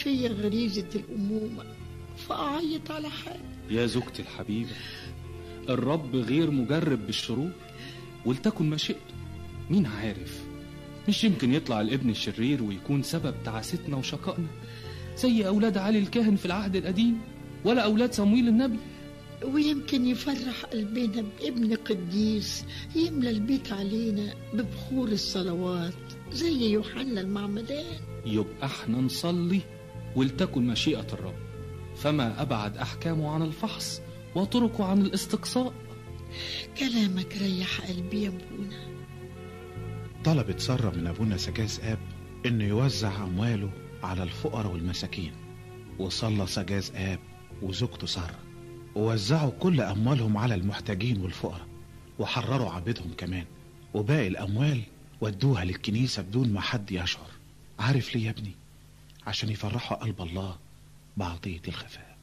فيا غريزة الأمومة فأعيط على حالي يا زوجتي الحبيبة الرب غير مجرب بالشرور ولتكن مشيئته مين عارف مش يمكن يطلع الابن الشرير ويكون سبب تعاستنا وشقائنا زي أولاد علي الكاهن في العهد القديم ولا أولاد صمويل النبي ويمكن يفرح قلبنا بابن قديس يملى البيت علينا ببخور الصلوات زي يوحنا المعمدان يبقى احنا نصلي ولتكن مشيئة الرب فما أبعد أحكامه عن الفحص وطرقه عن الاستقصاء كلامك ريح قلبي يا ابونا طلبت سارة من أبونا سجاز آب إنه يوزع أمواله على الفقراء والمساكين وصلى سجاز آب وزوجته سارة ووزعوا كل أموالهم على المحتاجين والفقراء وحرروا عبيدهم كمان وباقي الأموال ودوها للكنيسة بدون ما حد يشعر عارف ليه يا ابني عشان يفرحوا قلب الله بعطية الخفاء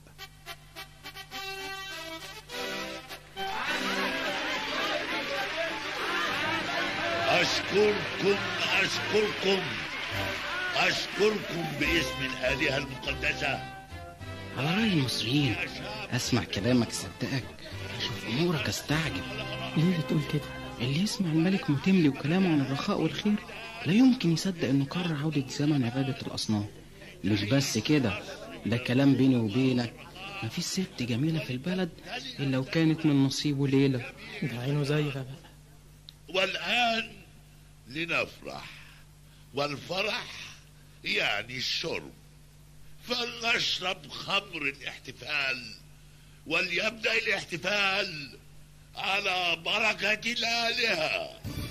أشكركم أشكركم أشكركم باسم الآلهة المقدسة على رأي المصريين أسمع كلامك صدقك أشوف أمورك أستعجب ليه بتقول كده اللي يسمع الملك متملي وكلامه عن الرخاء والخير لا يمكن يصدق إنه قرر عودة زمن عبادة الأصنام مش بس كده ده كلام بيني وبينك مفيش ست جميلة في البلد إلا وكانت من نصيبه ليلة ده عينه زيغة بقى والآن لنفرح والفرح يعني الشرب فلنشرب خمر الاحتفال وليبدأ الاحتفال على بركة الآلهة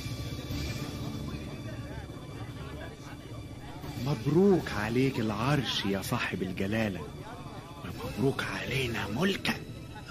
مبروك عليك العرش يا صاحب الجلالة ومبروك علينا ملكك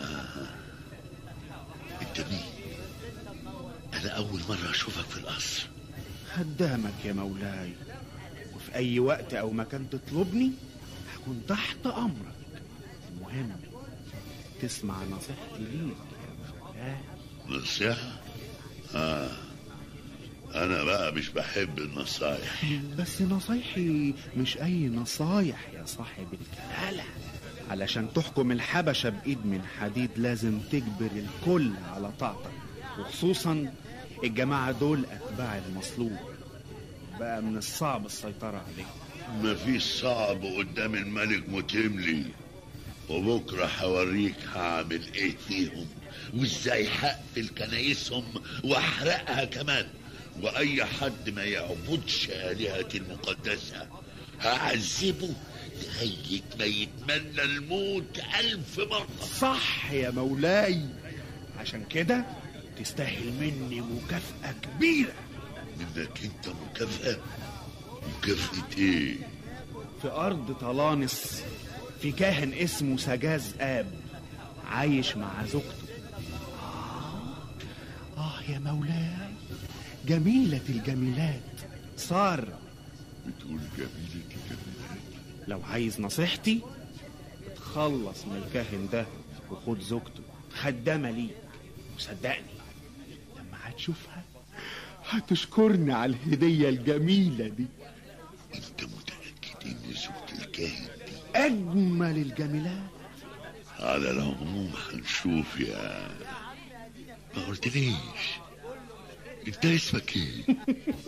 انت مين انا اول مرة اشوفك في القصر خدامك يا مولاي وفي أي وقت أو مكان تطلبني هكون تحت أمرك المهم تسمع نصيحتي ليك يا مولاي نصيحة اه انا بقى مش بحب النصايح بس نصايحي مش أي نصايح يا صاحب الجلالة علشان تحكم الحبشة بإيد من حديد لازم تجبر الكل على طاعتك وخصوصا الجماعة دول أتباع المصلوب بقى من الصعب السيطرة عليهم مفيش صعب قدام الملك متملي وبكرة هوريك هعمل ايه فيهم وازاي هقفل كنايسهم واحرقها كمان واي حد ما يعبدش آلهتي المقدسة هعذبه لغاية ما يتمنى الموت ألف مرة صح يا مولاي عشان كده تستاهل مني مكافأة كبيرة منك انت مكافأة مكافأة ايه في أرض طلانس في كاهن اسمه سجاز آب عايش مع زوجته آه, آه يا مولاي جميلة الجميلات سارة بتقول جميلة الجميلات لو عايز نصيحتي اتخلص من الكاهن ده وخد زوجته خدامة ليه وصدقني لما هتشوفها هتشكرني على الهدية الجميلة دي انت متأكد ان زوجة الكاهن دي أجمل الجميلات على العموم هنشوف يا ما قلتليش انت اسمك ايه